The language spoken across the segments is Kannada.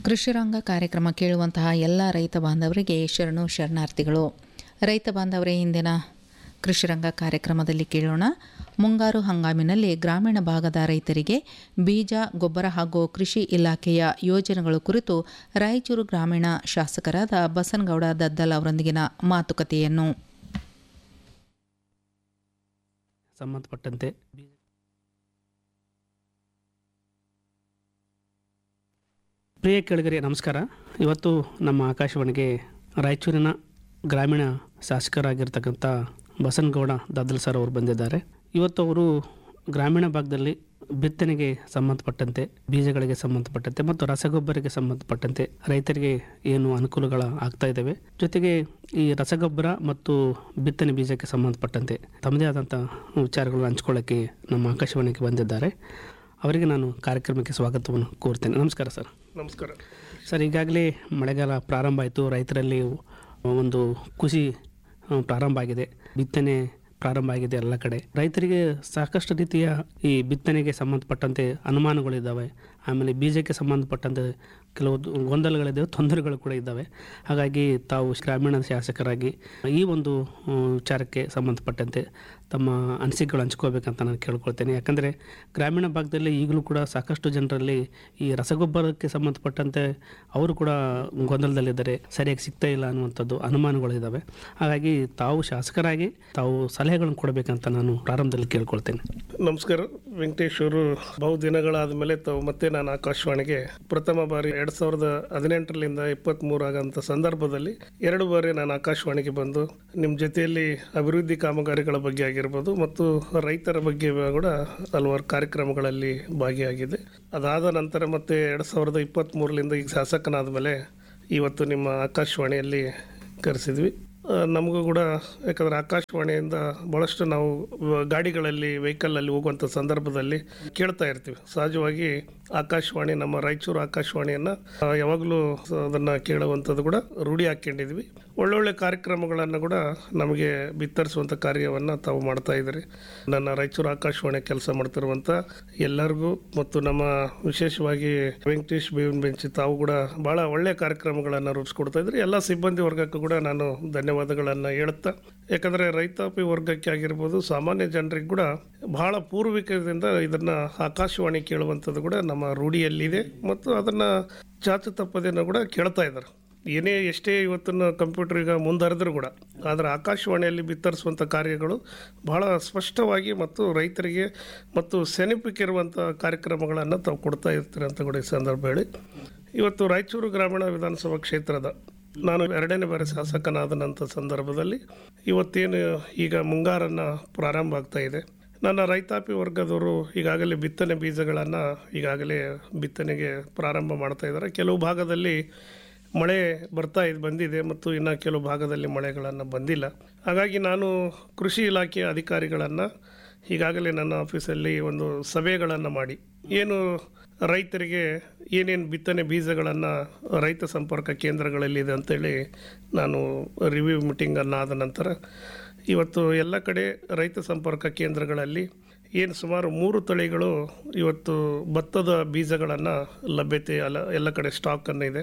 ಕೃಷಿರಂಗ ಕಾರ್ಯಕ್ರಮ ಕೇಳುವಂತಹ ಎಲ್ಲ ರೈತ ಬಾಂಧವರಿಗೆ ಶರಣು ಶರಣಾರ್ಥಿಗಳು ರೈತ ಬಾಂಧವರೇ ಇಂದಿನ ಕೃಷಿರಂಗ ಕಾರ್ಯಕ್ರಮದಲ್ಲಿ ಕೇಳೋಣ ಮುಂಗಾರು ಹಂಗಾಮಿನಲ್ಲಿ ಗ್ರಾಮೀಣ ಭಾಗದ ರೈತರಿಗೆ ಬೀಜ ಗೊಬ್ಬರ ಹಾಗೂ ಕೃಷಿ ಇಲಾಖೆಯ ಯೋಜನೆಗಳು ಕುರಿತು ರಾಯಚೂರು ಗ್ರಾಮೀಣ ಶಾಸಕರಾದ ಬಸನಗೌಡ ದದ್ದಲ್ ಅವರೊಂದಿಗಿನ ಮಾತುಕತೆಯನ್ನು ಸಂಬಂಧಪಟ್ಟಂತೆ ಪ್ರಿಯ ಕೆಳಗರೆ ನಮಸ್ಕಾರ ಇವತ್ತು ನಮ್ಮ ಆಕಾಶವಾಣಿಗೆ ರಾಯಚೂರಿನ ಗ್ರಾಮೀಣ ಶಾಸಕರಾಗಿರ್ತಕ್ಕಂಥ ಬಸನಗೌಡ ದದ್ದಲ್ ಸರ್ ಅವರು ಬಂದಿದ್ದಾರೆ ಇವತ್ತು ಅವರು ಗ್ರಾಮೀಣ ಭಾಗದಲ್ಲಿ ಬಿತ್ತನೆಗೆ ಸಂಬಂಧಪಟ್ಟಂತೆ ಬೀಜಗಳಿಗೆ ಸಂಬಂಧಪಟ್ಟಂತೆ ಮತ್ತು ರಸಗೊಬ್ಬರಕ್ಕೆ ಸಂಬಂಧಪಟ್ಟಂತೆ ರೈತರಿಗೆ ಏನು ಅನುಕೂಲಗಳ ಆಗ್ತಾ ಇದ್ದಾವೆ ಜೊತೆಗೆ ಈ ರಸಗೊಬ್ಬರ ಮತ್ತು ಬಿತ್ತನೆ ಬೀಜಕ್ಕೆ ಸಂಬಂಧಪಟ್ಟಂತೆ ತಮ್ಮದೇ ಆದಂಥ ವಿಚಾರಗಳನ್ನು ಹಂಚ್ಕೊಳ್ಳೋಕ್ಕೆ ನಮ್ಮ ಆಕಾಶವಾಣಿಗೆ ಬಂದಿದ್ದಾರೆ ಅವರಿಗೆ ನಾನು ಕಾರ್ಯಕ್ರಮಕ್ಕೆ ಸ್ವಾಗತವನ್ನು ಕೋರ್ತೇನೆ ನಮಸ್ಕಾರ ಸರ್ ನಮಸ್ಕಾರ ಸರ್ ಈಗಾಗಲೇ ಮಳೆಗಾಲ ಪ್ರಾರಂಭ ಆಯಿತು ರೈತರಲ್ಲಿ ಒಂದು ಖುಷಿ ಆ, ಪ್ರಾರಂಭ ಆಗಿದೆ ಬಿತ್ತನೆ ಪ್ರಾರಂಭ ಆಗಿದೆ ಎಲ್ಲ ಕಡೆ ರೈತರಿಗೆ ಸಾಕಷ್ಟು ರೀತಿಯ ಈ ಬಿತ್ತನೆಗೆ ಸಂಬಂಧಪಟ್ಟಂತೆ ಅನುಮಾನಗಳಿದ್ದಾವೆ ಆಮೇಲೆ ಬೀಜಕ್ಕೆ ಸಂಬಂಧಪಟ್ಟಂತೆ ಕೆಲವು ಗೊಂದಲಗಳಿದ್ದಾವೆ ತೊಂದರೆಗಳು ಕೂಡ ಇದ್ದಾವೆ ಹಾಗಾಗಿ ತಾವು ಗ್ರಾಮೀಣ ಶಾಸಕರಾಗಿ ಈ ಒಂದು ಆ, ವಿಚಾರಕ್ಕೆ ಸಂಬಂಧಪಟ್ಟಂತೆ ತಮ್ಮ ಅನಿಸಿಕೆಗಳು ಹಂಚ್ಕೋಬೇಕಂತ ನಾನು ಕೇಳ್ಕೊಳ್ತೇನೆ ಯಾಕಂದರೆ ಗ್ರಾಮೀಣ ಭಾಗದಲ್ಲಿ ಈಗಲೂ ಕೂಡ ಸಾಕಷ್ಟು ಜನರಲ್ಲಿ ಈ ರಸಗೊಬ್ಬರಕ್ಕೆ ಸಂಬಂಧಪಟ್ಟಂತೆ ಅವರು ಕೂಡ ಗೊಂದಲದಲ್ಲಿದ್ದಾರೆ ಸರಿಯಾಗಿ ಸಿಗ್ತಾ ಇಲ್ಲ ಅನ್ನುವಂಥದ್ದು ಅನುಮಾನಗಳಿದ್ದಾವೆ ಹಾಗಾಗಿ ತಾವು ಶಾಸಕರಾಗಿ ತಾವು ಸಲಹೆಗಳನ್ನು ಕೊಡಬೇಕಂತ ನಾನು ಪ್ರಾರಂಭದಲ್ಲಿ ಕೇಳ್ಕೊಳ್ತೇನೆ ನಮಸ್ಕಾರ ವೆಂಕಟೇಶ್ ಅವರು ಬಹುದಿನಗಳಾದ ಮೇಲೆ ತಾವು ಮತ್ತೆ ನಾನು ಆಕಾಶವಾಣಿಗೆ ಪ್ರಥಮ ಬಾರಿ ಎರಡ್ ಸಾವಿರದ ಹದಿನೆಂಟರಿಂದ ಇಪ್ಪತ್ತ್ ಆಗಂತ ಸಂದರ್ಭದಲ್ಲಿ ಎರಡು ಬಾರಿ ನಾನು ಆಕಾಶವಾಣಿಗೆ ಬಂದು ನಿಮ್ಮ ಜೊತೆಯಲ್ಲಿ ಅಭಿವೃದ್ಧಿ ಕಾಮಗಾರಿಗಳ ಬಗ್ಗೆ ಆಗಿರ್ಬೋದು ಮತ್ತು ರೈತರ ಬಗ್ಗೆ ಕೂಡ ಹಲವಾರು ಕಾರ್ಯಕ್ರಮಗಳಲ್ಲಿ ಭಾಗಿಯಾಗಿದೆ ಅದಾದ ನಂತರ ಮತ್ತೆ ಎರಡ್ ಸಾವಿರದ ಇಪ್ಪತ್ತ್ ಮೂರರಿಂದ ಈಗ ಶಾಸಕನಾದ ಮೇಲೆ ಇವತ್ತು ನಿಮ್ಮ ಆಕಾಶವಾಣಿಯಲ್ಲಿ ಕರೆಸಿದ್ವಿ ಆ, ನಮಗೂ ಕೂಡ ಯಾಕಂದ್ರೆ ಆಕಾಶವಾಣಿಯಿಂದ ಭಾಳಷ್ಟು ನಾವು ವ- ಗಾಡಿಗಳಲ್ಲಿ ವೆಹಿಕಲಲ್ಲಿ ಹೋಗುವಂಥ ಸಂದರ್ಭದಲ್ಲಿ ಕೇಳ್ತಾ ಇರ್ತೀವಿ ಸಹಜವಾಗಿ ಆಕಾಶವಾಣಿ ನಮ್ಮ ರಾಯಚೂರು ಆಕಾಶವಾಣಿಯನ್ನು ಯಾವಾಗಲೂ ಅದನ್ನು ಕೇಳುವಂಥದ್ದು ಕೂಡ ರೂಢಿ ಹಾಕ್ಕೊಂಡಿದ್ವಿ ಒಳ್ಳೊಳ್ಳೆ ಕಾರ್ಯಕ್ರಮಗಳನ್ನು ಕೂಡ ನಮಗೆ ಬಿತ್ತರಿಸುವಂಥ ಕಾರ್ಯವನ್ನು ತಾವು ಮಾಡ್ತಾ ಇದ್ದೀರಿ ನನ್ನ ರಾಯಚೂರು ಆಕಾಶವಾಣಿ ಕೆಲಸ ಮಾಡ್ತಿರುವಂಥ ಎಲ್ಲರಿಗೂ ಮತ್ತು ನಮ್ಮ ವಿಶೇಷವಾಗಿ ವೆಂಕಟೇಶ್ ಬೇವಿನ ಬೆಂಚಿ ತಾವು ಕೂಡ ಭಾಳ ಒಳ್ಳೆಯ ಕಾರ್ಯಕ್ರಮಗಳನ್ನು ರೂಪಿಸ್ಕೊಡ್ತಾ ಇದ್ರಿ ಎಲ್ಲ ಸಿಬ್ಬಂದಿ ವರ್ಗಕ್ಕೂ ಕೂಡ ನಾನು ಧನ್ಯವಾದಗಳನ್ನು ಹೇಳುತ್ತಾ ಯಾಕಂದರೆ ರೈತಾಪಿ ವರ್ಗಕ್ಕೆ ಆಗಿರ್ಬೋದು ಸಾಮಾನ್ಯ ಜನರಿಗೆ ಕೂಡ ಬಹಳ ಪೂರ್ವಿಕದಿಂದ ಇದನ್ನು ಆಕಾಶವಾಣಿ ಕೇಳುವಂಥದ್ದು ಕೂಡ ನಮ್ಮ ರೂಢಿಯಲ್ಲಿದೆ ಮತ್ತು ಅದನ್ನು ಚಾಚು ತಪ್ಪದೇನೂ ಕೂಡ ಕೇಳ್ತಾ ಇದ್ದಾರೆ ಏನೇ ಎಷ್ಟೇ ಇವತ್ತಿನ ಕಂಪ್ಯೂಟರ್ ಈಗ ಮುಂದುವರೆದ್ರೂ ಕೂಡ ಆದರೆ ಆಕಾಶವಾಣಿಯಲ್ಲಿ ಬಿತ್ತರಿಸುವಂಥ ಕಾರ್ಯಗಳು ಬಹಳ ಸ್ಪಷ್ಟವಾಗಿ ಮತ್ತು ರೈತರಿಗೆ ಮತ್ತು ಸೆನೆಪಿಕ್ಕಿರುವಂಥ ಕಾರ್ಯಕ್ರಮಗಳನ್ನು ತಾವು ಕೊಡ್ತಾ ಇರ್ತೀರಿ ಅಂತ ಕೂಡ ಈ ಸಂದರ್ಭ ಹೇಳಿ ಇವತ್ತು ರಾಯಚೂರು ಗ್ರಾಮೀಣ ವಿಧಾನಸಭಾ ಕ್ಷೇತ್ರದ ನಾನು ಎರಡನೇ ಬಾರಿ ಶಾಸಕನಾದನಂಥ ಸಂದರ್ಭದಲ್ಲಿ ಇವತ್ತೇನು ಈಗ ಮುಂಗಾರನ್ನು ಪ್ರಾರಂಭ ಆಗ್ತಾ ಇದೆ ನನ್ನ ರೈತಾಪಿ ವರ್ಗದವರು ಈಗಾಗಲೇ ಬಿತ್ತನೆ ಬೀಜಗಳನ್ನು ಈಗಾಗಲೇ ಬಿತ್ತನೆಗೆ ಪ್ರಾರಂಭ ಮಾಡ್ತಾ ಇದ್ದಾರೆ ಕೆಲವು ಭಾಗದಲ್ಲಿ ಮಳೆ ಬರ್ತಾ ಇದು ಬಂದಿದೆ ಮತ್ತು ಇನ್ನು ಕೆಲವು ಭಾಗದಲ್ಲಿ ಮಳೆಗಳನ್ನು ಬಂದಿಲ್ಲ ಹಾಗಾಗಿ ನಾನು ಕೃಷಿ ಇಲಾಖೆಯ ಅಧಿಕಾರಿಗಳನ್ನು ಈಗಾಗಲೇ ನನ್ನ ಆಫೀಸಲ್ಲಿ ಒಂದು ಸಭೆಗಳನ್ನು ಮಾಡಿ ಏನು ರೈತರಿಗೆ ಏನೇನು ಬಿತ್ತನೆ ಬೀಜಗಳನ್ನು ರೈತ ಸಂಪರ್ಕ ಕೇಂದ್ರಗಳಲ್ಲಿದೆ ಅಂತೇಳಿ ನಾನು ರಿವ್ಯೂ ಮೀಟಿಂಗನ್ನು ಆದ ನಂತರ ಇವತ್ತು ಎಲ್ಲ ಕಡೆ ರೈತ ಸಂಪರ್ಕ ಕೇಂದ್ರಗಳಲ್ಲಿ ಏನು ಸುಮಾರು ಮೂರು ತಳಿಗಳು ಇವತ್ತು ಭತ್ತದ ಬೀಜಗಳನ್ನು ಲಭ್ಯತೆ ಎಲ್ಲ ಎಲ್ಲ ಕಡೆ ಸ್ಟಾಕನ್ನು ಇದೆ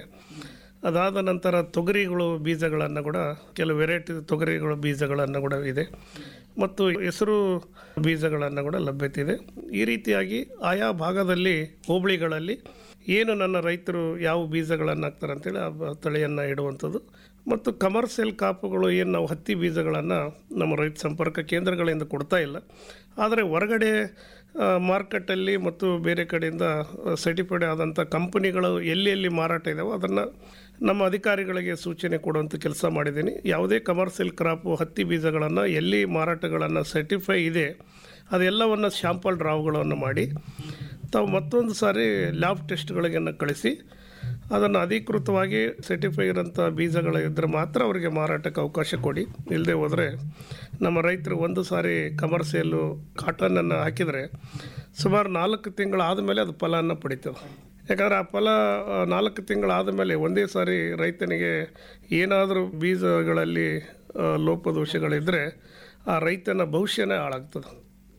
ಅದಾದ ನಂತರ ತೊಗರಿಗಳು ಬೀಜಗಳನ್ನು ಕೂಡ ಕೆಲವು ವೆರೈಟಿ ತೊಗರಿಗಳ ಬೀಜಗಳನ್ನು ಕೂಡ ಇದೆ ಮತ್ತು ಹೆಸರು ಬೀಜಗಳನ್ನು ಕೂಡ ಲಭ್ಯತೆ ಇದೆ ಈ ರೀತಿಯಾಗಿ ಆಯಾ ಭಾಗದಲ್ಲಿ ಹೋಬಳಿಗಳಲ್ಲಿ ಏನು ನನ್ನ ರೈತರು ಯಾವ ಬೀಜಗಳನ್ನು ಹಾಕ್ತಾರೆ ಅಂತೇಳಿ ಆ ಬ- ತಳಿಯನ್ನು ಇಡುವಂಥದ್ದು ಮತ್ತು ಕಮರ್ಷಿಯಲ್ ಕಾಪುಗಳು ಏನು ನಾವು ಹತ್ತಿ ಬೀಜಗಳನ್ನು ನಮ್ಮ ರೈತ ಸಂಪರ್ಕ ಕೇಂದ್ರಗಳಿಂದ ಕೊಡ್ತಾ ಇಲ್ಲ ಆದರೆ ಹೊರಗಡೆ ಆ, ಮಾರ್ಕೆಟಲ್ಲಿ ಮತ್ತು ಬೇರೆ ಕಡೆಯಿಂದ ಸರ್ಟಿಫೈಡ್ ಆದಂಥ ಕಂಪನಿಗಳು ಎಲ್ಲಿ ಎಲ್ಲಿ ಮಾರಾಟ ಇದ್ದಾವೋ ಅದನ್ನು ನಮ್ಮ ಅಧಿಕಾರಿಗಳಿಗೆ ಸೂಚನೆ ಕೊಡುವಂಥ ಕೆಲಸ ಮಾಡಿದ್ದೀನಿ ಯಾವುದೇ ಕಮರ್ಷಿಯಲ್ ಕ್ರಾಪು ಹತ್ತಿ ಬೀಜಗಳನ್ನು ಎಲ್ಲಿ ಮಾರಾಟಗಳನ್ನು ಸರ್ಟಿಫೈ ಇದೆ ಅದೆಲ್ಲವನ್ನು ಶಾಂಪಲ್ ಡ್ರಾವ್ಗಳನ್ನು ಮಾಡಿ ತಾವು ಮತ್ತೊಂದು ಸಾರಿ ಲ್ಯಾಬ್ ಟೆಸ್ಟ್ಗಳಿಗೆನ್ನು ಕಳಿಸಿ ಅದನ್ನು ಅಧಿಕೃತವಾಗಿ ಸರ್ಟಿಫೈ ಇರೋಂಥ ಬೀಜಗಳು ಇದ್ದರೆ ಮಾತ್ರ ಅವರಿಗೆ ಮಾರಾಟಕ್ಕೆ ಅವಕಾಶ ಕೊಡಿ ಇಲ್ಲದೆ ಹೋದರೆ ನಮ್ಮ ರೈತರು ಒಂದು ಸಾರಿ ಕಮರ್ಷಿಯಲ್ಲು ಕಾಟನನ್ನು ಹಾಕಿದರೆ ಸುಮಾರು ನಾಲ್ಕು ತಿಂಗಳಾದ ಮೇಲೆ ಅದು ಫಲವನ್ನು ಪಡಿತದೆ ಯಾಕಂದರೆ ಆ ಫಲ ಆ, ನಾಲ್ಕು ತಿಂಗಳಾದ ಮೇಲೆ ಒಂದೇ ಸಾರಿ ರೈತನಿಗೆ ಏನಾದರೂ ಬೀಜಗಳಲ್ಲಿ ಆ, ಲೋಪದೋಷಗಳಿದ್ದರೆ ಆ ರೈತನ ಭವಿಷ್ಯನೇ ಹಾಳಾಗ್ತದೆ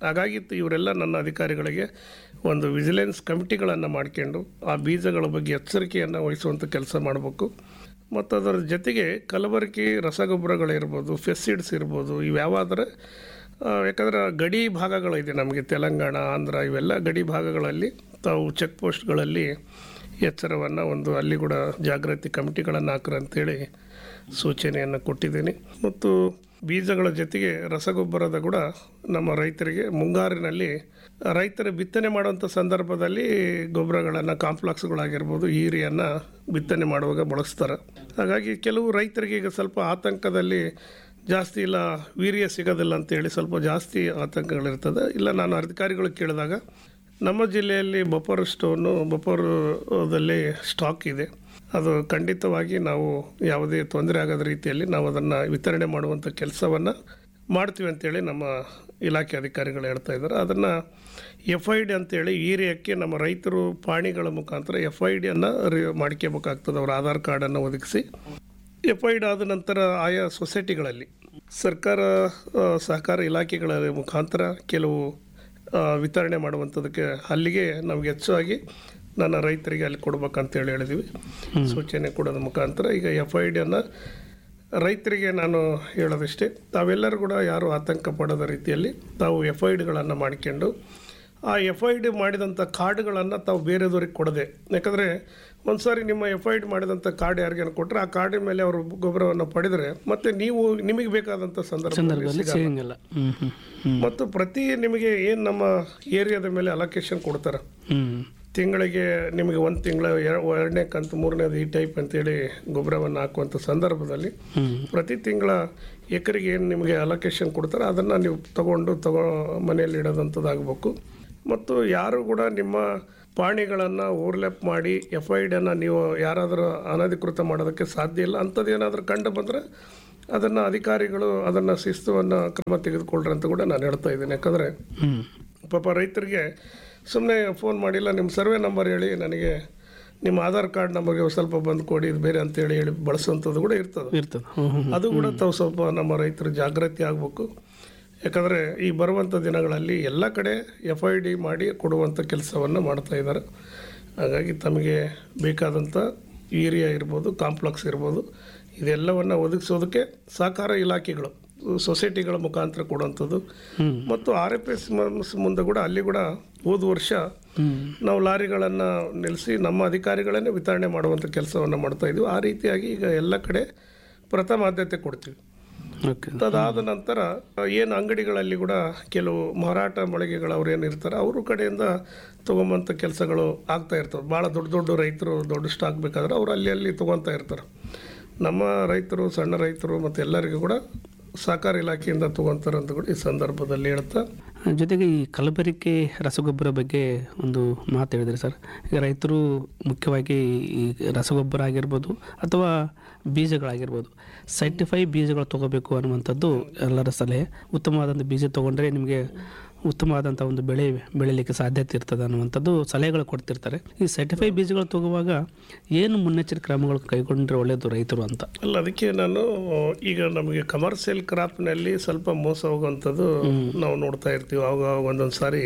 ಹಾಗಾಗಿ ಇವರೆಲ್ಲ ನನ್ನ ಅಧಿಕಾರಿಗಳಿಗೆ ಒಂದು ವಿಜಿಲೆನ್ಸ್ ಕಮಿಟಿಗಳನ್ನು ಮಾಡ್ಕೊಂಡು ಆ ಬೀಜಗಳ ಬಗ್ಗೆ ಎಚ್ಚರಿಕೆಯನ್ನು ವಹಿಸುವಂಥ ಕೆಲಸ ಮಾಡಬೇಕು ಮತ್ತು ಅದರ ಜೊತೆಗೆ ಕಲಬರಗಿ ರಸಗೊಬ್ಬರಗಳಿರ್ಬೋದು ಫೆಸಿಡ್ಸ್ ಇರ್ಬೋದು ಇವ್ಯಾವಾದರೆ ಯಾಕಂದ್ರೆ ಗಡಿ ಭಾಗಗಳಿದೆ ನಮಗೆ ತೆಲಂಗಾಣ ಆಂಧ್ರ ಇವೆಲ್ಲ ಗಡಿ ಭಾಗಗಳಲ್ಲಿ ತಾವು ಚೆಕ್ ಪೋಸ್ಟ್ಗಳಲ್ಲಿ ಎಚ್ಚರವನ್ನು ಒಂದು ಅಲ್ಲಿ ಕೂಡ ಜಾಗೃತಿ ಕಮಿಟಿಗಳನ್ನು ಹಾಕ್ರಿ ಅಂತೇಳಿ ಸೂಚನೆಯನ್ನು ಕೊಟ್ಟಿದ್ದೀನಿ ಮತ್ತು ಬೀಜಗಳ ಜೊತೆಗೆ ರಸಗೊಬ್ಬರದ ಕೂಡ ನಮ್ಮ ರೈತರಿಗೆ ಮುಂಗಾರಿನಲ್ಲಿ ರೈತರ ಬಿತ್ತನೆ ಮಾಡುವಂಥ ಸಂದರ್ಭದಲ್ಲಿ ಗೊಬ್ಬರಗಳನ್ನು ಕಾಂಪ್ಲೆಕ್ಸ್ಗಳಾಗಿರ್ಬೋದು ಯೂರಿಯನ್ನು ಬಿತ್ತನೆ ಮಾಡುವಾಗ ಬಳಸ್ತಾರೆ ಹಾಗಾಗಿ ಕೆಲವು ರೈತರಿಗೆ ಈಗ ಸ್ವಲ್ಪ ಆತಂಕದಲ್ಲಿ ಜಾಸ್ತಿ ಇಲ್ಲ ವೀರ್ಯ ಸಿಗೋದಿಲ್ಲ ಅಂತೇಳಿ ಸ್ವಲ್ಪ ಜಾಸ್ತಿ ಆತಂಕಗಳಿರ್ತದೆ ಇಲ್ಲ ನಾನು ಅಧಿಕಾರಿಗಳು ಕೇಳಿದಾಗ ನಮ್ಮ ಜಿಲ್ಲೆಯಲ್ಲಿ ಬಫರ್ ಸ್ಟೋನು ಬಫರ್ದಲ್ಲಿ ಸ್ಟಾಕ್ ಇದೆ ಅದು ಖಂಡಿತವಾಗಿ ನಾವು ಯಾವುದೇ ತೊಂದರೆ ಆಗದ ರೀತಿಯಲ್ಲಿ ನಾವು ಅದನ್ನು ವಿತರಣೆ ಮಾಡುವಂಥ ಕೆಲಸವನ್ನು ಮಾಡ್ತೀವಿ ಅಂತೇಳಿ ನಮ್ಮ ಇಲಾಖೆ ಅಧಿಕಾರಿಗಳು ಹೇಳ್ತಾ ಇದ್ದಾರೆ ಅದನ್ನು ಎಫ್ ಐ ಡಿ ಅಂತೇಳಿ ಏರಿಯಾಕ್ಕೆ ನಮ್ಮ ರೈತರು ಪಾಣಿಗಳ ಮುಖಾಂತರ ಎಫ್ ಐ ಡಿಯನ್ನು ರಿ ಮಾಡ್ಕೋಬೇಕಾಗ್ತದೆ ಅವರ ಆಧಾರ್ ಕಾರ್ಡನ್ನು ಒದಗಿಸಿ ಎಫ್ ಐ ಡಿ ಆದ ನಂತರ ಆಯಾ ಸೊಸೈಟಿಗಳಲ್ಲಿ ಸರ್ಕಾರ ಆ, ಸಹಕಾರ ಇಲಾಖೆಗಳ ಮುಖಾಂತರ ಕೆಲವು ಆ, ವಿತರಣೆ ಮಾಡುವಂಥದ್ದಕ್ಕೆ ಅಲ್ಲಿಗೆ ನಮಗೆ ಹೆಚ್ಚಾಗಿ ನನ್ನ ರೈತರಿಗೆ ಅಲ್ಲಿ ಕೊಡ್ಬೇಕಂತೇಳಿ ಹೇಳಿದ್ವಿ ಸೂಚನೆ ಕೊಡೋದ್ರ ಮುಖಾಂತರ ಈಗ ಎಫ್ ಐ ಡಿಯನ್ನು ರೈತರಿಗೆ ನಾನು ಹೇಳೋದಿಷ್ಟೇ ತಾವೆಲ್ಲರೂ ಕೂಡ ಯಾರು ಆತಂಕ ಪಡೋದ ರೀತಿಯಲ್ಲಿ ತಾವು ಎಫ್ ಐ ಡಿಗಳನ್ನು ಮಾಡಿಕೊಂಡು ಆ ಎಫ್ ಐ ಡಿ ಮಾಡಿದಂಥ ಕಾರ್ಡ್ಗಳನ್ನು ತಾವು ಬೇರೆದವ್ರಿಗೆ ಕೊಡದೆ ಯಾಕಂದರೆ ಒಂದು ಸಾರಿ ನಿಮ್ಮ ಎಫ್ ಐ ಡಿ ಮಾಡಿದಂಥ ಕಾರ್ಡ್ ಯಾರಿಗೇನು ಕೊಟ್ಟರೆ ಆ ಕಾರ್ಡಿನ ಮೇಲೆ ಅವರು ಗೊಬ್ಬರವನ್ನು ಪಡೆದರೆ ಮತ್ತೆ ನೀವು ನಿಮಗೆ ಬೇಕಾದಂಥ ಸಂದರ್ಭದಲ್ಲಿ ಸಂದರ್ಭದಲ್ಲಿ ಸಿಗಲ್ಲ. ಸಿಗಂಗಿಲ್ಲ ಹ್ಞೂ ಹ್ಞೂ ಹ್ಞೂ ಮತ್ತು ಪ್ರತಿ ನಿಮಗೆ ಏನು ನಮ್ಮ ಏರಿಯಾದ ಮೇಲೆ ಅಲೋಕೇಶನ್ ಕೊಡ್ತಾರೆ ಹ್ಞೂ ತಿಂಗಳಿಗೆ ನಿಮಗೆ ಒಂದು ತಿಂಗಳ ಎರಡನೇ ಕಂತು ಮೂರನೇದು ಈ ಟೈಪ್ ಅಂತೇಳಿ ಗೊಬ್ಬರವನ್ನು ಹಾಕುವಂಥ ಸಂದರ್ಭದಲ್ಲಿ ಹ್ಞೂ ಪ್ರತಿ ತಿಂಗಳ ಎಕರೆಗೆ ಏನು ನಿಮಗೆ ಅಲೋಕೇಶನ್ ಕೊಡ್ತಾರೆ ಅದನ್ನು ನೀವು ತಗೊಂಡು ತಗೋ ಮನೆಯಲ್ಲಿ ಇಡೋದಂಥದ್ದಾಗಬೇಕು ಮತ್ತು ಯಾರು ಕೂಡ ನಿಮ್ಮ ಪಾಣಿಗಳನ್ನು ಓವರ್ಲ್ಯಾಪ್ ಮಾಡಿ ಎಫ್ ಐ ಡಿಯನ್ನು ನೀವು ಯಾರಾದರೂ ಅನಧಿಕೃತ ಮಾಡೋದಕ್ಕೆ ಸಾಧ್ಯ ಇಲ್ಲ ಅಂಥದ್ದು ಏನಾದರೂ ಕಂಡು ಬಂದರೆ ಅದನ್ನು ಅಧಿಕಾರಿಗಳು ಅದನ್ನು ಶಿಸ್ತುವನ್ನು ಕ್ರಮ ತೆಗೆದುಕೊಳ್ಳ್ರಿ ಅಂತ ಕೂಡ ನಾನು ಹೇಳ್ತಾ ಇದ್ದೀನಿ ಯಾಕಂದರೆ ಹ್ಞೂ ಪಾಪ ರೈತರಿಗೆ ಸುಮ್ಮನೆ ಫೋನ್ ಮಾಡಿಲ್ಲ ನಿಮ್ಮ ಸರ್ವೆ ನಂಬರ್ ಹೇಳಿ ನನಗೆ ನಿಮ್ಮ ಆಧಾರ್ ಕಾರ್ಡ್ ನಂಬರ್ಗೆ ಒಂದ್ ಸ್ವಲ್ಪ ಬಂದು ಕೊಡಿ ಇದು ಬೇರೆ ಅಂತೇಳಿ ಹೇಳಿ ಬಳಸುವಂಥದ್ದು ಕೂಡ ಇರ್ತದೆ ಇರ್ತದೆ ಹ್ಞೂ ಹ್ಞೂ ಅದು ಕೂಡ ತಾವು ಸ್ವಲ್ಪ ನಮ್ಮ ರೈತರು ಜಾಗೃತಿ ಆಗಬೇಕು ಯಾಕಂದರೆ ಈ ಬರುವಂಥ ದಿನಗಳಲ್ಲಿ ಎಲ್ಲ ಕಡೆ ಎಫ್ ಐ ಡಿ ಮಾಡಿ ಕೊಡುವಂಥ ಕೆಲಸವನ್ನು ಮಾಡ್ತಾ ಇದ್ದಾರೆ ಹಾಗಾಗಿ ತಮಗೆ ಬೇಕಾದಂಥ ಏರಿಯಾ ಇರ್ಬೋದು ಕಾಂಪ್ಲೆಕ್ಸ್ ಇರ್ಬೋದು ಇದೆಲ್ಲವನ್ನು ಒದಗಿಸೋದಕ್ಕೆ ಸಹಕಾರ ಇಲಾಖೆಗಳು ಸೊಸೈಟಿಗಳ ಮುಖಾಂತರ ಕೊಡುವಂಥದ್ದು ಮತ್ತು ಆರ್ ಎಫ್ ಎಸ್ ಮುಂದೆ ಕೂಡ ಅಲ್ಲಿ ಕೂಡ ಹೋದ ವರ್ಷ ನಾವು ಲಾರಿಗಳನ್ನು ನಿಲ್ಲಿಸಿ ನಮ್ಮ ಅಧಿಕಾರಿಗಳನ್ನೇ ವಿತರಣೆ ಮಾಡುವಂಥ ಕೆಲಸವನ್ನು ಮಾಡ್ತಾ ಇದ್ವಿ ಆ ರೀತಿಯಾಗಿ ಈಗ ಎಲ್ಲ ಕಡೆ ಪ್ರಥಮ ಆದ್ಯತೆ ಕೊಡ್ತೀವಿ ಓಕೆ ಅದಾದ ನಂತರ ಏನು ಅಂಗಡಿಗಳಲ್ಲಿ ಕೂಡ ಕೆಲವು ಮಾರಾಟ ಮಳಿಗೆಗಳವ್ರು ಏನು ಇರ್ತಾರೆ ಅವ್ರ ಕಡೆಯಿಂದ ತೊಗೊಂಬಂಥ ಕೆಲಸಗಳು ಆಗ್ತಾ ಇರ್ತವೆ ಭಾಳ ದೊಡ್ಡ ದೊಡ್ಡ ರೈತರು ದೊಡ್ಡ ಸ್ಟಾಕ್ ಬೇಕಾದ್ರೆ ಅವ್ರು ಅಲ್ಲಿ ಅಲ್ಲಿ ತೊಗೊತಾ ಇರ್ತಾರೆ ನಮ್ಮ ರೈತರು ಸಣ್ಣ ರೈತರು ಮತ್ತು ಎಲ್ಲರಿಗೂ ಕೂಡ ಸಹಕಾರ ಇಲಾಖೆಯಿಂದ ತೊಗೊತಾರೆ ಅಂತ ಕೂಡ ಈ ಸಂದರ್ಭದಲ್ಲಿ ಹೇಳ್ತಾ ಜೊತೆಗೆ ಈ ಕಲಬೆರಕೆ ರಸಗೊಬ್ಬರ ಬಗ್ಗೆ ಒಂದು ಮಾತು ಹೇಳಿದ್ರಿ ಸರ್ ಈಗ ರೈತರು ಮುಖ್ಯವಾಗಿ ಈ ರಸಗೊಬ್ಬರ ಆಗಿರ್ಬೋದು ಅಥವಾ ಬೀಜಗಳಾಗಿರ್ಬೋದು ಸರ್ಟಿಫೈ ಬೀಜಗಳು ತೊಗೋಬೇಕು ಅನ್ನುವಂಥದ್ದು ಎಲ್ಲರ ಸಲಹೆ ಉತ್ತಮವಾದಂಥ ಬೀಜ ತೊಗೊಂಡ್ರೆ ನಿಮಗೆ ಉತ್ತಮವಾದಂಥ ಒಂದು ಬೆಳೆ ಬೆಳೀಲಿಕ್ಕೆ ಸಾಧ್ಯತೆ ಇರ್ತದೆ ಅನ್ನುವಂಥದ್ದು ಸಲಹೆಗಳು ಕೊಡ್ತಿರ್ತಾರೆ ಈ ಸರ್ಟಿಫೈ ಬೀಜಗಳು ತಗೋವಾಗ ಏನು ಮುನ್ನೆಚ್ಚರಿಕೆ ಕ್ರಮಗಳು ಕೈಗೊಂಡ್ರೆ ಒಳ್ಳೆಯದು ರೈತರು ಅಂತ ಅಲ್ಲ ಅದಕ್ಕೆ ನಾನು ಈಗ ನಮಗೆ ಕಮರ್ಷಿಯಲ್ ಕ್ರಾಪ್ನಲ್ಲಿ ಸ್ವಲ್ಪ ಮೋಸ ಹೋಗುವಂಥದ್ದು ನಾವು ನೋಡ್ತಾ ಇರ್ತೀವಿ ಅವಾಗ ಒಂದೊಂದು ಸಾರಿ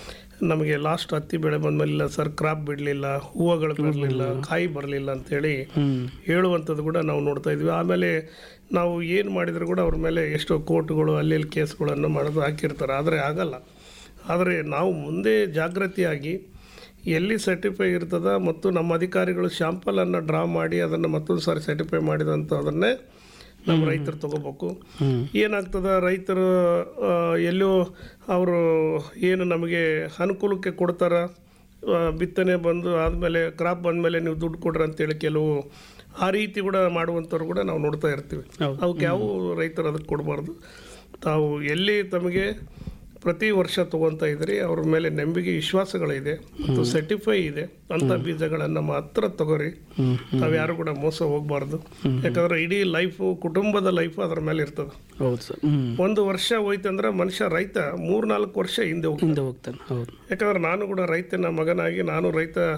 ನಮಗೆ ಲಾಸ್ಟ್ ಹತ್ತಿ ಬೆಳೆ ಬಂದಮೇಲೆ ಸರ್ ಕ್ರಾಪ್ ಬಿಡಲಿಲ್ಲ ಹೂವುಗಳು ಬರಲಿಲ್ಲ ಕಾಯಿ ಬರಲಿಲ್ಲ ಅಂತೇಳಿ ಹೇಳುವಂಥದ್ದು ಕೂಡ ನಾವು ನೋಡ್ತಾ ಇದ್ವಿ ಆಮೇಲೆ ನಾವು ಏನು ಮಾಡಿದ್ರು ಕೂಡ ಅವ್ರ ಮೇಲೆ ಎಷ್ಟೋ ಕೋರ್ಟ್ಗಳು ಅಲ್ಲಿ ಇಲ್ಲಿ ಕೇಸ್ಗಳನ್ನು ಮಾಡೋದು ಹಾಕಿರ್ತಾರೆ ಆದರೆ ಆಗಲ್ಲ ಆದರೆ ನಾವು ಮುಂದೆ ಜಾಗೃತಿಯಾಗಿ ಎಲ್ಲಿ ಸರ್ಟಿಫೈ ಇರ್ತದ ಮತ್ತು ನಮ್ಮ ಅಧಿಕಾರಿಗಳು ಶಾಂಪಲನ್ನು ಡ್ರಾ ಮಾಡಿ ಅದನ್ನು ಮತ್ತೊಂದು ಸಾರಿ ಸರ್ಟಿಫೈ ಮಾಡಿದಂಥ ಅದನ್ನೇ ನಮ್ಮ ರೈತರು ತಗೋಬೇಕು ಏನಾಗ್ತದ ರೈತರು ಆ, ಎಲ್ಲೋ ಅವರು ಏನು ನಮಗೆ ಅನುಕೂಲಕ್ಕೆ ಕೊಡ್ತಾರ ಆ, ಬಿತ್ತನೆ ಬಂದು ಆದಮೇಲೆ ಕ್ರಾಪ್ ಬಂದಮೇಲೆ ನೀವು ದುಡ್ಡು ಕೊಡ್ರಿ ಅಂತೇಳಿ ಕೆಲವು ಆ ರೀತಿ ಕೂಡ ಮಾಡುವಂಥವ್ರು ಕೂಡ ನಾವು ನೋಡ್ತಾ ಇರ್ತೀವಿ ಹೌದು. ಅವಕ್ಕೆ ಯಾವ ರೈತರು ಅದಕ್ಕೆ ಕೊಡಬಾರ್ದು ತಾವು ಎಲ್ಲಿ ತಮಗೆ ಪ್ರತಿ ವರ್ಷ ತಗೊತಾ ಇದ್ರಿ ಅವ್ರ ಮೇಲೆ ನಂಬಿಕೆ ವಿಶ್ವಾಸಗಳಿದೆ ಮತ್ತು ಸರ್ಟಿಫೈ ಇದೆ ಅಂಥ ಬೀಜಗಳನ್ನು ಮಾತ್ರ ತಗೋರಿ ತಾವು ಯಾರು ಕೂಡ ಮೋಸ ಹೋಗಬಾರ್ದು ಯಾಕಂದ್ರೆ ಇಡೀ ಲೈಫು ಕುಟುಂಬದ ಲೈಫು ಅದರ ಮೇಲೆ ಇರ್ತದೆ ಹೌದು ಸರ್ ಹ್ಞೂ ಒಂದು ವರ್ಷ ಹೋಯ್ತಂದ್ರೆ ಮನುಷ್ಯ ರೈತ ಮೂರ್ನಾಲ್ಕು ವರ್ಷ ಹಿಂದೆ ಹೋಗ್ತಾನೆ ಹಿಂದೆ ಹೋಗ್ತಾನೆ ಹೌದು ಯಾಕಂದ್ರೆ ನಾನು ಕೂಡ ರೈತನ ಮಗನಾಗಿ ನಾನು ರೈತ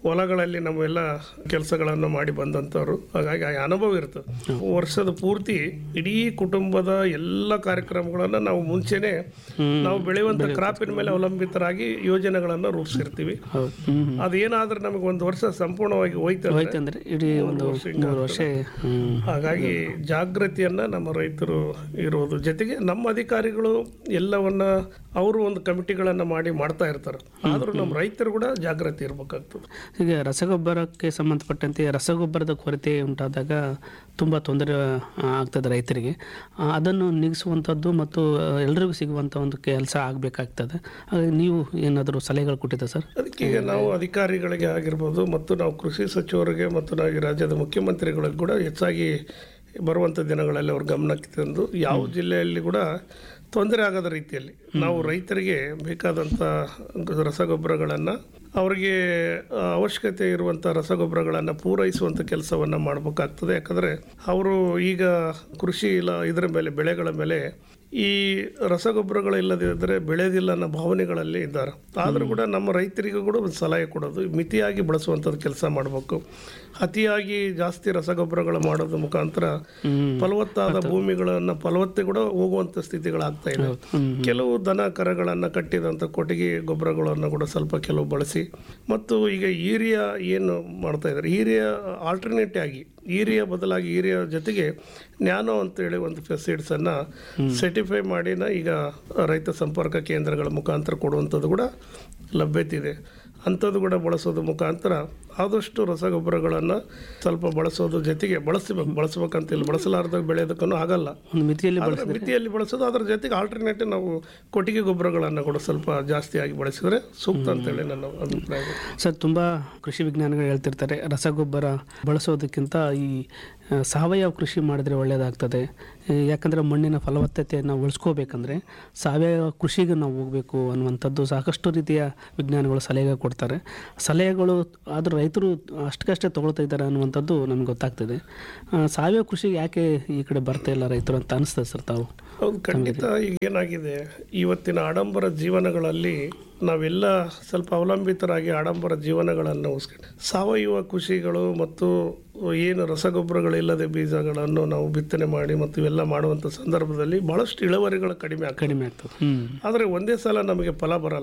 ಹೊಲಗಳಲ್ಲಿ ನಾವೆಲ್ಲ ಕೆಲಸಗಳನ್ನು ಮಾಡಿ ಬಂದಂಥವ್ರು ಹಾಗಾಗಿ ಆ ಅನುಭವ ಇರ್ತದೆ ವರ್ಷದ ಪೂರ್ತಿ ಇಡೀ ಕುಟುಂಬದ ಎಲ್ಲ ಕಾರ್ಯಕ್ರಮಗಳನ್ನು ನಾವು ಮುಂಚೆನೆ ನಾವು ಬೆಳೆಯುವಂಥ ಕ್ರಾಪಿನ ಮೇಲೆ ಅವಲಂಬಿತರಾಗಿ ಯೋಜನೆಗಳನ್ನು ರೂಪಿಸಿರ್ತೀವಿ ಹೌದು ಹ್ಮ್ ಹ್ಮ್. ಅದೇನಾದ್ರೂ ನಮಗೆ ಒಂದು ವರ್ಷ ಸಂಪೂರ್ಣವಾಗಿ ಹೋಯ್ತು ಹೋಯ್ತು ಅಂದ್ರೆ ಇಡೀ ಒಂದು ಮೂರು ವರ್ಷ ಹ್ಮ್ ಹಾಗಾಗಿ ಜಾಗೃತಿಯನ್ನ ನಮ್ಮ ರೈತರು ಇರೋದು ಜೊತೆಗೆ ನಮ್ಮ ಅಧಿಕಾರಿಗಳು ಎಲ್ಲವನ್ನ ಅವರು ಒಂದು ಕಮಿಟಿಗಳನ್ನ ಮಾಡಿ ಮಾಡ್ತಾ ಇರ್ತಾರೆ ಆದ್ರೂ ನಮ್ಮ ರೈತರು ಕೂಡ ಜಾಗೃತಿ ಇರ್ಬೇಕಾಗ್ತದೆ ಈಗ ರಸಗೊಬ್ಬರಕ್ಕೆ ಸಂಬಂಧಪಟ್ಟಂತೆ ರಸಗೊಬ್ಬರದ ಕೊರತೆ ಉಂಟಾದಾಗ ತುಂಬ ತೊಂದರೆ ಆ, ಆಗ್ತದೆ ರೈತರಿಗೆ ಆ, ಅದನ್ನು ನೀಗಿಸುವಂಥದ್ದು ಮತ್ತು ಆ, ಎಲ್ರಿಗೂ ಸಿಗುವಂಥ ಒಂದು ಕೆಲಸ ಆಗಬೇಕಾಗ್ತದೆ ಹಾಗಾಗಿ ನೀವು ಏನಾದರೂ ಸಲಹೆಗಳು ಕೊಟ್ಟಿದ್ದ ಸರ್ ಅದಕ್ಕೆ ಈಗ ನಾವು ಅಧಿಕಾರಿಗಳಿಗೆ ಆಗಿರ್ಬೋದು ಮತ್ತು ನಾವು ಕೃಷಿ ಸಚಿವರಿಗೆ ಮತ್ತು ನಾವು ಈ ರಾಜ್ಯದ ಮುಖ್ಯಮಂತ್ರಿಗಳಿಗೆ ಕೂಡ ಹೆಚ್ಚಾಗಿ ಬರುವಂಥ ದಿನಗಳಲ್ಲಿ ಅವ್ರ ಗಮನಕ್ಕೆ ತಂದು ಯಾವ ಜಿಲ್ಲೆಯಲ್ಲಿ ಕೂಡ ತೊಂದರೆ ಆಗದ ರೀತಿಯಲ್ಲಿ ನಾವು ರೈತರಿಗೆ ಬೇಕಾದಂಥ ರಸಗೊಬ್ಬರಗಳನ್ನು ಅವರಿಗೆ ಆ, ಅವಶ್ಯಕತೆ ಇರುವಂಥ ರಸಗೊಬ್ಬರಗಳನ್ನು ಪೂರೈಸುವಂಥ ಕೆಲಸವನ್ನು ಮಾಡಬೇಕಾಗ್ತದೆ ಯಾಕಂದರೆ ಅವರು ಈಗ ಕೃಷಿ ಇಲ್ಲ ಇದರ ಮೇಲೆ ಬೆಳೆಗಳ ಮೇಲೆ ಈ ರಸಗೊಬ್ಬರಗಳಿಲ್ಲದಿದ್ದರೆ ಬೆಳೆದಿಲ್ಲ ಅನ್ನೋ ಭಾವನೆಗಳಲ್ಲಿ ಇದ್ದಾರೆ ಆದರೂ ಕೂಡ ನಮ್ಮ ರೈತರಿಗೂ ಕೂಡ ಒಂದು ಸಲಹೆ ಕೊಡೋದು ಮಿತಿಯಾಗಿ ಬಳಸುವಂಥದ್ದು ಕೆಲಸ ಮಾಡಬೇಕು ಅತಿಯಾಗಿ ಜಾಸ್ತಿ ರಸಗೊಬ್ಬರಗಳು ಮಾಡೋದ್ರ ಮುಖಾಂತರ ಫಲವತ್ತಾದ ಭೂಮಿಗಳನ್ನು ಫಲವತ್ತೆ ಕೂಡ ಹೋಗುವಂಥ ಸ್ಥಿತಿಗಳಾಗ್ತಾ ಇದೆ ಕೆಲವು ದನ ಕರಗಳನ್ನು ಕಟ್ಟಿದಂಥ ಕೊಟ್ಟಿಗೆ ಗೊಬ್ಬರಗಳನ್ನು ಕೂಡ ಸ್ವಲ್ಪ ಕೆಲವು ಬಳಸಿ ಮತ್ತು ಈಗ ಯೂರಿಯಾ ಏನು ಮಾಡ್ತಾ ಇದ್ದಾರೆ ಯೂರಿಯಾ ಆಲ್ಟರ್ನೇಟ್ ಆಗಿ ಯೂರಿಯಾ ಬದಲಾಗಿ ಯೂರಿಯಾ ಜೊತೆಗೆ ನ್ಯಾನೋ ಅಂತೇಳಿ ಒಂದು ಫೆಸಿಡ್ಸನ್ನು ಸರ್ಟಿಫೈ ಮಾಡಿನ ಈಗ ರೈತ ಸಂಪರ್ಕ ಕೇಂದ್ರಗಳ ಮುಖಾಂತರ ಕೊಡುವಂಥದ್ದು ಕೂಡ ಲಭ್ಯತೆ ಇದೆ ಅಂಥದ್ದು ಕೂಡ ಬಳಸೋದು ಮುಖಾಂತರ ಆದಷ್ಟು ರಸಗೊಬ್ಬರಗಳನ್ನು ಸ್ವಲ್ಪ ಬಳಸೋದು ಜೊತೆಗೆ ಬಳಸಬೇಕು ಬಳಸ್ಬೇಕಂತಿಲ್ಲ ಬಳಸಲಾರ್ದಾಗ ಬೆಳೆಯೋದಕ್ಕೂ ಆಗಲ್ಲ ಒಂದು ಮಿತಿಯಲ್ಲಿ ಆದ್ರೆ ಮಿತಿಯಲ್ಲಿ ಬಳಸೋದು ಅದರ ಜೊತೆಗೆ ಆಲ್ಟರ್ನೇಟಿವ್ ನಾವು ಕೊಟ್ಟಿಗೆ ಗೊಬ್ಬರಗಳನ್ನು ಕೂಡ ಸ್ವಲ್ಪ ಜಾಸ್ತಿಯಾಗಿ ಬಳಸಿದರೆ ಸೂಕ್ತ ಅಂತೇಳಿ ನನ್ನ ಅಭಿಪ್ರಾಯ ಸರ್ ತುಂಬ ಕೃಷಿ ವಿಜ್ಞಾನಿಗಳು ಹೇಳ್ತಿರ್ತಾರೆ ರಸಗೊಬ್ಬರ ಬಳಸೋದಕ್ಕಿಂತ ಈ ಆ, ಸಾವಯವ ಕೃಷಿ ಮಾಡಿದ್ರೆ ಒಳ್ಳೆಯದಾಗ್ತದೆ ಈ ಯಾಕಂದರೆ ಮಣ್ಣಿನ ಫಲವತ್ತತೆಯನ್ನು ಉಳಿಸ್ಕೋಬೇಕಂದ್ರೆ ಸಾವಯವ ಕೃಷಿಗೆ ನಾವು ಹೋಗಬೇಕು ಅನ್ನುವಂಥದ್ದು ಸಾಕಷ್ಟು ರೀತಿಯ ವಿಜ್ಞಾನಿಗಳು ಸಲಹೆ ಕೊಡ್ತಾರೆ ಸಲಹೆಗಳು ಆದರೂ ರೈತರು ಅಷ್ಟಕ್ಕಷ್ಟೇ ತೊಗೊಳ್ತಾ ಇದ್ದಾರೆ ಅನ್ನುವಂಥದ್ದು ನಮ್ಗೆ ಗೊತ್ತಾಗ್ತದೆ ಆ, ಸಾವಯವ ಕೃಷಿಗೆ ಯಾಕೆ ಈ ಕಡೆ ಬರ್ತಾ ಇಲ್ಲ ರೈತರು ಅಂತ ಅನಿಸ್ತದೆ ಸರ್ ತಾವು ಹೌದು ಖಂಡಿತ ಈಗ ಏನಾಗಿದೆ ಇವತ್ತಿನ ಆಡಂಬರ ಜೀವನಗಳಲ್ಲಿ ನಾವೆಲ್ಲ ಸ್ವಲ್ಪ ಅವಲಂಬಿತರಾಗಿ ಆಡಂಬರ ಜೀವನಗಳನ್ನು ಉಳಿಸ್ಕೊಂಡು ಸಾವಯವ ಕೃಷಿಗಳು ಮತ್ತು ಏನು ರಸಗೊಬ್ಬರಗಳಿಲ್ಲದೆ ಬೀಜಗಳನ್ನು ನಾವು ಬಿತ್ತನೆ ಮಾಡಿ ಮತ್ತು ಇವೆಲ್ಲ ಮಾಡುವಂಥ ಸಂದರ್ಭದಲ್ಲಿ ಬಹಳಷ್ಟು ಇಳುವರಿಗಳು ಕಡಿಮೆ ಆಗ್ತದೆ ಕಡಿಮೆ ಆಗ್ತದೆ ಹ್ಞೂ ಆದರೆ ಒಂದೇ ಸಲ ನಮಗೆ ಫಲ ಬರಲ್ಲ